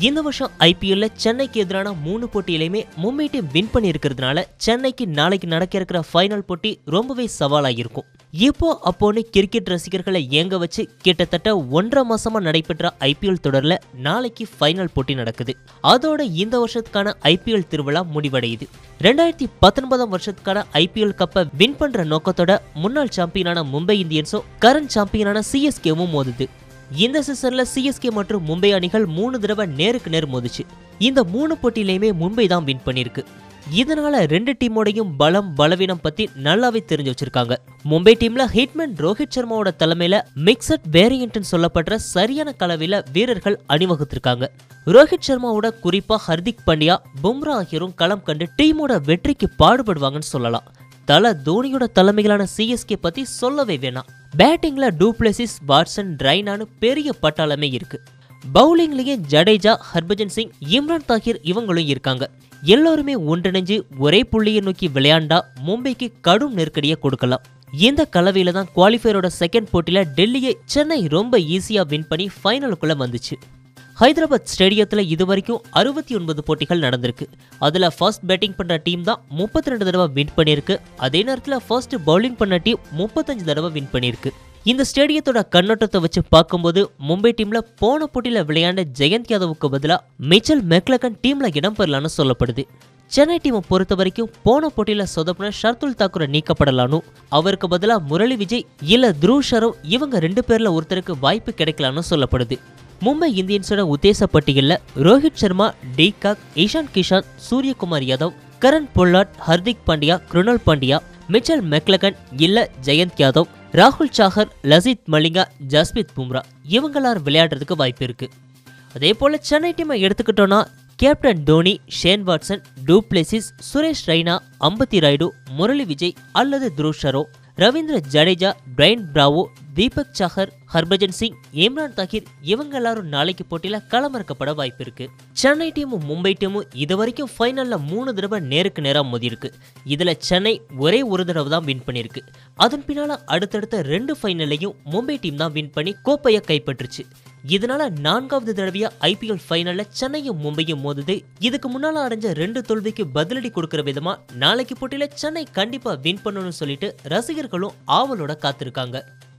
இந்த வருஷம் ஐபிஎல்ல சென்னைக்கு எதிரான மூணு போட்டியிலையுமே மும்பை டீம் வின் பண்ணி இருக்கிறதுனால சென்னைக்கு நாளைக்கு நடக்க இருக்கிற ஃபைனல் போட்டி ரொம்பவே சவாலா இருக்கும் இப்போ அப்போன்னு கிரிக்கெட் ரசிகர்களை ஏங்க வச்சு கிட்டத்தட்ட ஒன்றரை மாசமா நடைபெற்ற ஐபிஎல் தொடர்ல நாளைக்கு ஃபைனல் போட்டி நடக்குது அதோட இந்த வருஷத்துக்கான ஐபிஎல் திருவிழா முடிவடையுது ரெண்டாயிரத்தி பத்தொன்பதாம் வருஷத்துக்கான ஐபிஎல் கப்பை வின் பண்ற நோக்கத்தோட முன்னாள் சாம்பியனான மும்பை இந்தியன்ஸும் கரண்ட் சாம்பியனான சிஎஸ்கேவும் மோதுது இந்த சீசன்ல சிஎஸ்கே மற்றும் மும்பை அணிகள் மூணு தடவை நேருக்கு நேர் மோதுச்சு இந்த மூணு போட்டியிலையுமே மும்பை தான் வின் பண்ணிருக்கு இதனால ரெண்டு டீமோடையும் பலம் பலவீனம் பத்தி நல்லாவே தெரிஞ்சு வச்சிருக்காங்க மும்பை டீம்ல ஹிட்மேன் ரோஹித் சர்மாவோட தலைமையில மிக்சட் வேரியன்ட்னு சொல்லப்படுற சரியான கலவையில வீரர்கள் அணிவகுத்திருக்காங்க ரோஹித் சர்மாவோட குறிப்பா ஹர்திக் பாண்டியா பும்ரா ஆகியோரும் களம் கண்டு டீமோட வெற்றிக்கு பாடுபடுவாங்கன்னு சொல்லலாம் தல தோனியோட தலைமையிலான சிஎஸ்கே பத்தி சொல்லவே வேணாம் பேட்டிங்ல டூப்ளசிஸ் வாட்சன் ரைனான்னு பெரிய பட்டாளமே இருக்கு பவுலிங்லயே ஜடேஜா ஹர்பஜன் சிங் இம்ரான் தாகிர் இவங்களும் இருக்காங்க எல்லாருமே ஒன்றிணைஞ்சு ஒரே புள்ளியை நோக்கி விளையாண்டா மும்பைக்கு கடும் நெருக்கடியை கொடுக்கலாம் இந்த கலவையில தான் குவாலிஃபயரோட செகண்ட் போட்டியில டெல்லியை சென்னை ரொம்ப ஈஸியா வின் பண்ணி ஃபைனலுக்குள்ள வந்துச்சு ஹைதராபாத் ஸ்டேடியத்தில் இதுவரைக்கும் அறுபத்தி ஒன்பது போட்டிகள் நடந்திருக்கு அதில் ஃபர்ஸ்ட் பேட்டிங் பண்ண டீம் தான் முப்பத்தி ரெண்டு தடவை வின் பண்ணியிருக்கு அதே நேரத்தில் ஃபர்ஸ்ட் பவுலிங் பண்ண டீம் முப்பத்தஞ்சு தடவை வின் பண்ணியிருக்கு இந்த ஸ்டேடியத்தோட கண்ணோட்டத்தை வச்சு பார்க்கும்போது மும்பை டீம்ல போன போட்டியில் விளையாண்ட ஜெயந்த் யாதவுக்கு பதிலாக மிச்சல் மெக்லகன் டீம்ல இடம் பெறலான்னு சொல்லப்படுது சென்னை டீமை பொறுத்த வரைக்கும் போன போட்டியில சொதப்பின ஷர்துல் தாக்கூரை நீக்கப்படலானும் அவருக்கு பதிலாக முரளி விஜய் இல்ல த்ருவ் ஷரவ் இவங்க ரெண்டு பேர்ல ஒருத்தருக்கு வாய்ப்பு கிடைக்கலான்னு சொல்லப்படுது மும்பை இந்தியன்ஸோட உத்தேச பட்டியலில் Rohit Sharma de Kock Ishan Kishan Suryakumar Yadav Kieron Pollard Hardik Pandya Krunal Pandya Mitchell McClenaghan இல்ல ஜெயந்த் யாதவ் ராகுல் சாகர் லசித் மலிங்கா ஜஸ்பித் பும்ரா இவங்களார் விளையாடுறதுக்கு வாய்ப்பு இருக்கு அதே போல சென்னை டீமை எடுத்துக்கிட்டோம்னா captain Dhoni Shane Watson du Plessis Suresh Raina Ambati Rayudu Murali Vijay அல்லது த்ருவ் ஷரோ ரவீந்திர ஜடேஜா பிரைன் பிராவோ தீபக் சாகர் ஹர்பஜன் சிங் இம்ரான் தாகிர் இவங்க எல்லாரும் நாளைக்கு போட்டியில களமிறக்கப்பட வாய்ப்பு இருக்கு சென்னை டீமும் மும்பை டீமும் இது வரைக்கும் ஃபைனல்ல மூணு தடவை நேருக்கு நேரா மோதிருக்கு இதுல சென்னை ஒரே ஒரு தடவை தான் வின் பண்ணிருக்கு அதன் பின்னால அடுத்தடுத்த ரெண்டு ஃபைனல்லையும் மும்பை டீம் தான் வின் பண்ணி கோப்பையை கைப்பற்றுச்சு இதனால நான்காவது தடவையா ஐபிஎல் ஃபைனல்ல சென்னையும் மும்பையும் மோதுது இதுக்கு முன்னால அடைஞ்ச ரெண்டு தோல்விக்கு பதிலடி கொடுக்கிற விதமா நாளைக்கு போட்டியில சென்னை கண்டிப்பா வின் பண்ணணும்னு சொல்லிட்டு ரசிகர்களும் ஆவலோட காத்திருக்காங்க